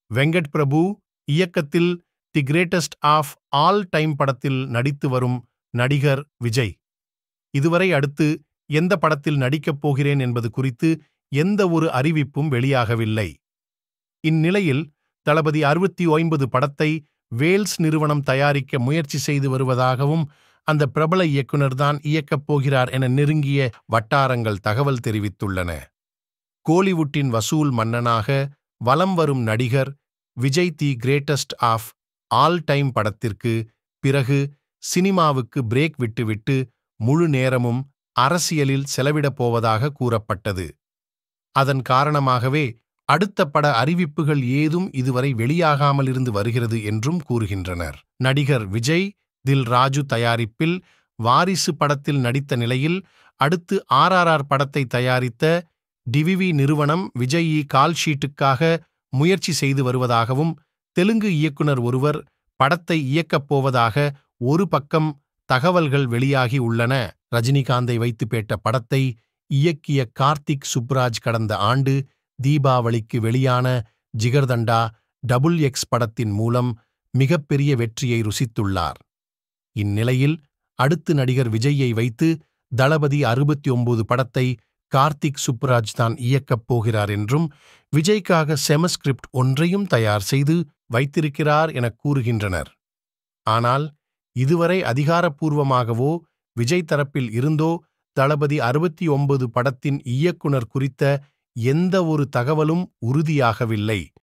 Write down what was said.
வெங்கட் பிரபு இயக்கத்தில் the greatest of all time படத்தில் நடித்து வரும் நடிகர் விஜய் இதுவரை அடுத்து எந்த படத்தில் நடிக்கப் போகிறேன் என்பது குறித்து எந்த ஒரு அறிவிப்பும் வெளியாகவில்லை இந்நிலையில் தளபதி அறுபத்தி ஒன்பது படத்தை வேல்ஸ் நிறுவனம் தயாரிக்க முயற்சி செய்து வருவதாகவும் அந்த பிரபல இயக்குனர்தான் இயக்கப் போகிறார் என நெருங்கிய வட்டாரங்கள் தகவல் தெரிவித்துள்ளன கோலிவுட்டின் வசூல் மன்னனாக வலம் வரும் நடிகர் Vijay the greatest of all time படத்திற்கு பிறகு சினிமாவுக்கு பிரேக் விட்டுவிட்டு முழு நேரமும் அரசியலில் செலவிடப் போவதாக கூறப்பட்டது அதன் காரணமாகவே அடுத்த பட அறிவிப்புகள் ஏதும் இதுவரை வெளியாகாமல் இருந்து வருகிறது என்றும் கூறுகின்றனர் நடிகர் விஜய் தில் ராஜு தயாரிப்பில் வாரிசு படத்தில் நடித்த நிலையில் அடுத்து ஆர்ஆர்ஆர் படத்தை தயாரித்த டிவிவி நிறுவனம் விஜய் கால் ஷீட்டுக்காக முயற்சி செய்து வருவதாகவும் தெலுங்கு இயக்குனர் ஒருவர் படத்தை இயக்கப் போவதாக ஒரு பக்கம் தகவல்கள் வெளியாகி உள்ளன ரஜினிகாந்தை வைத்து பேட்ட படத்தை இயக்கிய கார்த்திக் சுப்ராஜ் கடந்த ஆண்டு தீபாவளிக்கு வெளியான ஜிகர்தண்டா டபுள் எக்ஸ் படத்தின் மூலம் மிகப்பெரிய வெற்றியை ருசித்துள்ளார் இந்நிலையில் அடுத்து நடிகர் விஜய்யை வைத்து தளபதி அறுபத்தி ஒன்பது படத்தை கார்த்திக் சுப்ராஜ் தான் இயக்கப் போகிறார் என்றும் விஜய்க்காக செமஸ்கிரிப்ட் ஒன்றையும் தயார் செய்து வைத்திருக்கிறார் எனக் கூறுகின்றனர் ஆனால் இதுவரை அதிகாரப்பூர்வமாகவோ விஜய் தரப்பில் இருந்தோ தளபதி அறுபத்தி ஒன்பது படத்தின் இயக்குனர் குறித்த எந்த ஒரு தகவலும் உறுதியாகவில்லை